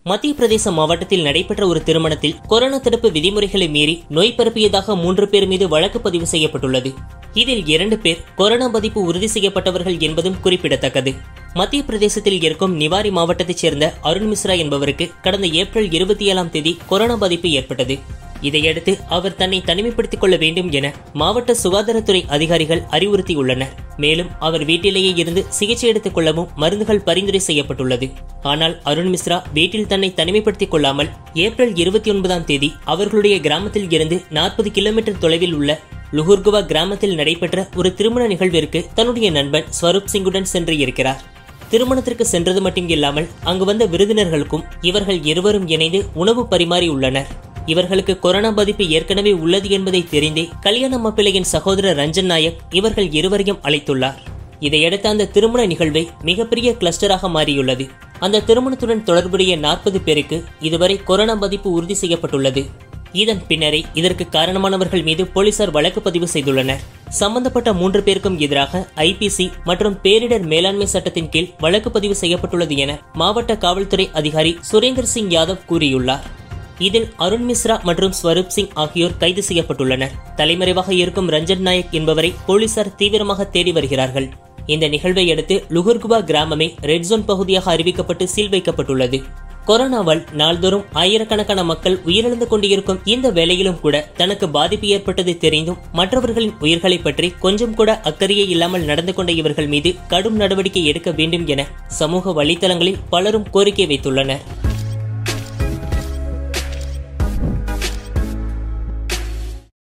மத்திய பிரதேச மாவட்டத்தில் நடைபெற்ற ஒரு திருமணத்தில் கொரோனா தடுப்பு விதிமுறைகளை மீறி நோய் பரப்பியதாக மூன்று பேர் மீது வழக்கு பதிவு செய்யப்பட்டுள்ளது இதில் இரண்டு பேர் கொரோனா பாதிப்பு உறுதி செய்யப்பட்டவர்கள் என்பதும் குறிப்பிடத்தக்கது மத்திய பிரதேசத்தில் இருக்கும் நிவாரி மாவட்டத்தைச் சேர்ந்த அருண் மிஸ்ரா என்பவருக்கு கடந்த ஏப்ரல் இருபத்தி ஏழாம் தேதி கொரோனா பாதிப்பு ஏற்பட்டது இதையடுத்து அவர் தன்னை தனிமைப்படுத்திக் கொள்ள வேண்டும் என மாவட்ட சுகாதாரத்துறை அதிகாரிகள் அறிவுறுத்தியுள்ளனர் மேலும் அவர் வீட்டிலேயே இருந்து சிகிச்சை எடுத்துக் கொள்ளவும் மருந்துகள் பரிந்துரை செய்யப்பட்டுள்ளது ஆனால் அருண் மிஸ்ரா வீட்டில் தன்னை தனிமைப்படுத்திக் கொள்ளாமல் ஏப்ரல் இருபத்தி ஒன்பதாம் தேதி அவர்களுடைய கிராமத்தில் இருந்து நாற்பது கிலோமீட்டர் தொலைவில் உள்ள லுஹுர்குவா கிராமத்தில் நடைபெற்ற ஒரு திருமண நிகழ்விற்கு தன்னுடைய நண்பன் ஸ்வரூப் சிங்குடன் சென்று இருக்கிறார் திருமணத்திற்கு சென்றது மட்டும் இல்லாமல் அங்கு வந்த விருந்தினர்களுக்கும் இவர்கள் இருவரும் இணைந்து உணவு பரிமாறி உள்ளனர் இவர்களுக்கு கொரோனா பாதிப்பு ஏற்கனவே உள்ளது என்பதை தெரிந்தே கல்யாண மாப்பிள்ளையின் சகோதரர் ரஞ்சன் நாயக் இவர்கள் இருவரையும் அழைத்துள்ளார் இதையடுத்து அந்த திருமண நிகழ்வை மிகப்பெரிய கிளஸ்டராக மாறியுள்ளது அந்த திருமணத்துடன் தொடர்புடைய நாற்பது பேருக்கு இதுவரை கொரோனா பாதிப்பு உறுதி செய்யப்பட்டுள்ளது இதன் பின்னரே இதற்கு காரணமானவர்கள் மீது போலீசார் வழக்கு பதிவு செய்துள்ளனர் சம்பந்தப்பட்ட மூன்று பேருக்கும் எதிராக ஐபிசி மற்றும் பேரிடர் மேலாண்மை சட்டத்தின் கீழ் வழக்கு பதிவு செய்யப்பட்டுள்ளது என மாவட்ட காவல்துறை அதிகாரி சுரேந்தர் சிங் யாதவ் கூறியுள்ளார் இதில் அருண் மிஸ்ரா மற்றும் ஸ்வரூப் சிங் ஆகியோர் கைது செய்யப்பட்டுள்ளனர் தலைமறைவாக இருக்கும் ரஞ்சன் நாயக் என்பவரை போலீசார் தீவிரமாக தேடி வருகிறார்கள் இந்த நிகழ்வை அடுத்து லுகுர்குவா கிராமமே ரெட் ஜோன் பகுதியாக அறிவிக்கப்பட்டு சீல் வைக்கப்பட்டுள்ளது கொரோனாவால் நாள்தோறும் ஆயிரக்கணக்கான மக்கள் உயிரிழந்து கொண்டிருக்கும் இந்த வேளையிலும் கூட தனக்கு பாதிப்பு ஏற்பட்டது தெரிந்தும் மற்றவர்களின் உயிர்களை பற்றி கொஞ்சம் கூட அக்கறையே இல்லாமல் நடந்து கொண்ட இவர்கள் மீது கடும் நடவடிக்கை எடுக்க வேண்டும் என சமூக வலைதளங்களில் பலரும் கோரிக்கை வைத்துள்ளனர்